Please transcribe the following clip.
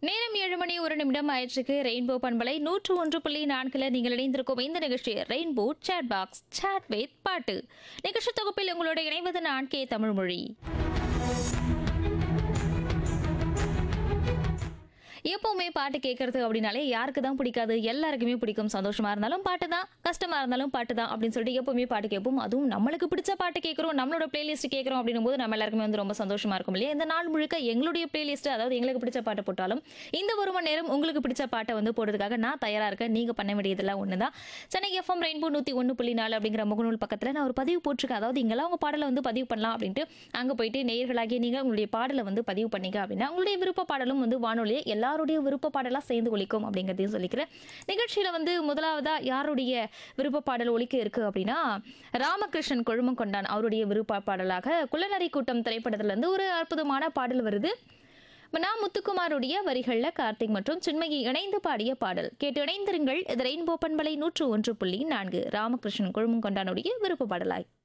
நேரம் ஏழு மணி ஒரு நிமிடம் ஆயிற்றுக்கு ரெயின்போ பண்பலை நூற்று ஒன்று புள்ளி நான்குல நீங்கள் இணைந்திருக்கும் இந்த நிகழ்ச்சி rainbow chat box chat with பாட்டு நிகழ்ச்சி தொகுப்பில் உங்களோட இணைவது நான் கே தமிழ்மொழி எப்பவுமே பாட்டு கேட்கறது அப்படின்னாலே யாருக்கு தான் பிடிக்காது எல்லாருக்குமே பிடிக்கும் சந்தோஷமா இருந்தாலும் பாட்டு தான் கஷ்டமா இருந்தாலும் பாட்டு தான் அப்படின்னு சொல்லிட்டு எப்பவுமே பாட்டு கேட்போம் அதுவும் நம்மளுக்கு பிடிச்ச பாட்டு கேட்குறோம் நம்மளோட பிளேலிஸ்ட் கேட்குறோம் அப்படின்னும் போது நம்ம எல்லாருக்குமே வந்து ரொம்ப சந்தோஷமா இருக்கும் இல்லையா இந்த நாள் முழுக்க எங்களுடைய பிளேலிஸ்ட் அதாவது எங்களுக்கு பிடிச்ச பாட்டு போட்டாலும் இந்த ஒரு மணி நேரம் உங்களுக்கு பிடிச்ச பாட்டை வந்து போடுறதுக்காக நான் தயாரா இருக்கேன் நீங்க பண்ண வேண்டியதெல்லாம் ஒன்று தான் சென்னை எஃப்எம் ரெயின்போ நூற்றி ஒன்று புள்ளி நாலு அப்படிங்கிற முகநூல் பக்கத்தில் நான் ஒரு பதிவு போட்டிருக்கேன் அதாவது இங்கெல்லாம் உங்க பாடலை வந்து பதிவு பண்ணலாம் அப்படின்ட்டு அங்கே போயிட்டு நேயர்களாகிய நீங்கள் உங்களுடைய பாடலை வந்து பதிவு பண்ணீங்க அப்படின்னா உங்களுடைய விருப்ப பாடலும் வந்து வானொலியை எல்லாருடைய விருப்ப பாடலாக சேர்ந்து ஒலிக்கும் அப்படிங்கிறதையும் சொல்லிக்கிறேன் நிகழ்ச்சியில் வந்து முதலாவதா யாருடைய விருப்ப பாடல் ஒலிக்க இருக்கு அப்படின்னா ராமகிருஷ்ணன் கொழுமம் கொண்டான் அவருடைய விருப்ப பாடலாக குள்ளநரி கூட்டம் திரைப்படத்துல இருந்து ஒரு அற்புதமான பாடல் வருது நான் முத்துக்குமாருடைய வரிகளில் கார்த்திக் மற்றும் சின்மயி இணைந்து பாடிய பாடல் கேட்டு இணைந்திருங்கள் இது ரெயின்போ பண்பலை நூற்று ஒன்று புள்ளி நான்கு ராமகிருஷ்ணன் கொழுமம் கொண்டானுடைய விருப்ப பாடலாய்